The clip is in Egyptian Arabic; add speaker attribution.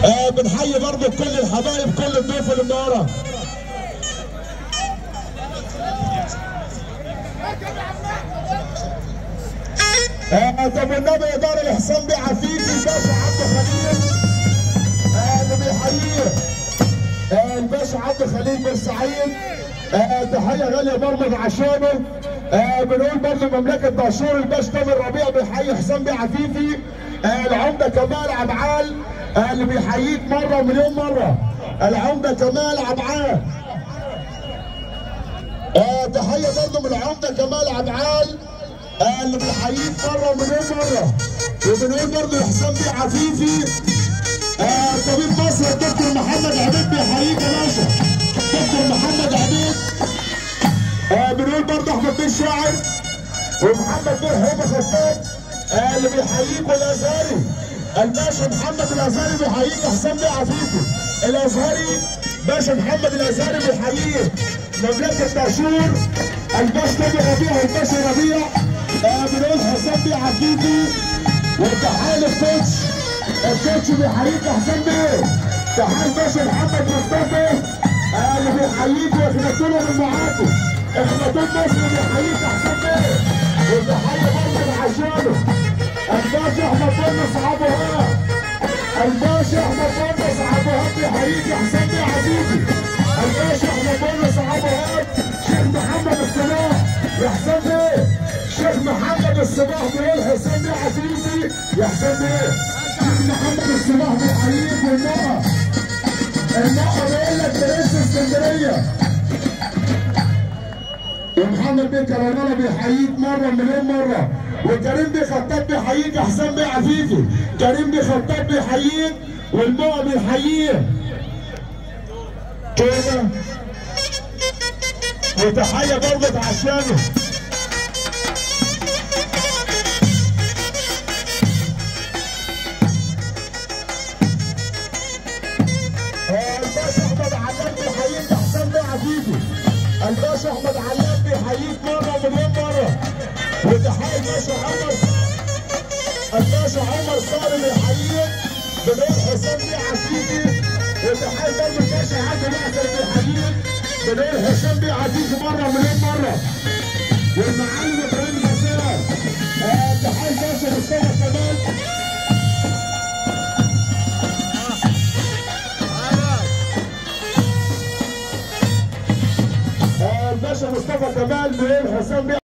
Speaker 1: آه بنحيي برضه كل الحبايب كل الضيوف اللي منوره آه طب والنبي يا دار الحسام بيه عفيفي باشا عبد خليل آه اللي بيحييه آه الباشا عبد خليل بن سعيد آه تحيه غاليه برضه عشانه آه بنقول برضه مملكه دهشور الباشا تامر ربيع بيحيي حسام بيه عفيفي آه العمده كمال عبعال آه اللي بيحييك مره ومليون مره العمده كمال عبعال آه تحيه برضه من العمده كمال عبعال آه اللي بيحييك مره ومليون مره وبنقول برضه لحسام بيه عفيفي آه طبيب مصر الدكتور محمد عبيد بيحييك يا باشا دكتور محمد عبيد آه بنقول برضه احمد بيه الشاعر ومحمد بيه هيبه خفاف آه اللي بيحييك والازهري الباشا محمد الازهري بيحييك حسام بيه عفيفي الازهري باشا محمد الازهري بيحييك مملكه دهشور الباشا تامر ربيع والباشا ربيع آه بنقول حسام بيه عفيفي والتحالف الكوتش الكوتش بيحييك حسام بيه تحال باشا محمد مصطفى آه اللي بيحييك واخدتوا له من معاكم اخواتون مصر بيحييك حسام بيه والتحيه برضه عشانه الباشا احمد بن صعب وهاب الباشا احمد بن صعب وهاب بيحييك حسام بيه عزيزي الباشا احمد بن صعب وهاب شيخ محمد الصلاح يا حسام بيه شيخ محمد الصباح بيقول حسام بيه عزيزي يا حسام بيه شيخ محمد الصباح بيحييك والنقى النقى بيقول لك برنس اسكندريه ومحمد بيه كراماله بيحييك مره مليون مره وكريم بيه خطاب بيحييك حسام بيه عفيفي كريم بيه خطاب بيحييك والنقى بيحييه كده وتحيه برضه عشانه الباشا احمد علام بيحييك حسام بيه عفيفي الباشا احمد علام بيحييك مره ومليون مره وتحيي الباشا عمر الباشا عمر صالح بيحييك بنقول حسام بيه عفيفي وتحيي برضه الباشا عادل احسن بيحييك بنقول حسام بيه عفيفي مره ومليون مره والمعلم ابراهيم غسان آه تحيي الباشا مصطفى كمال الباشا مصطفى كمال بيقول حسام بيه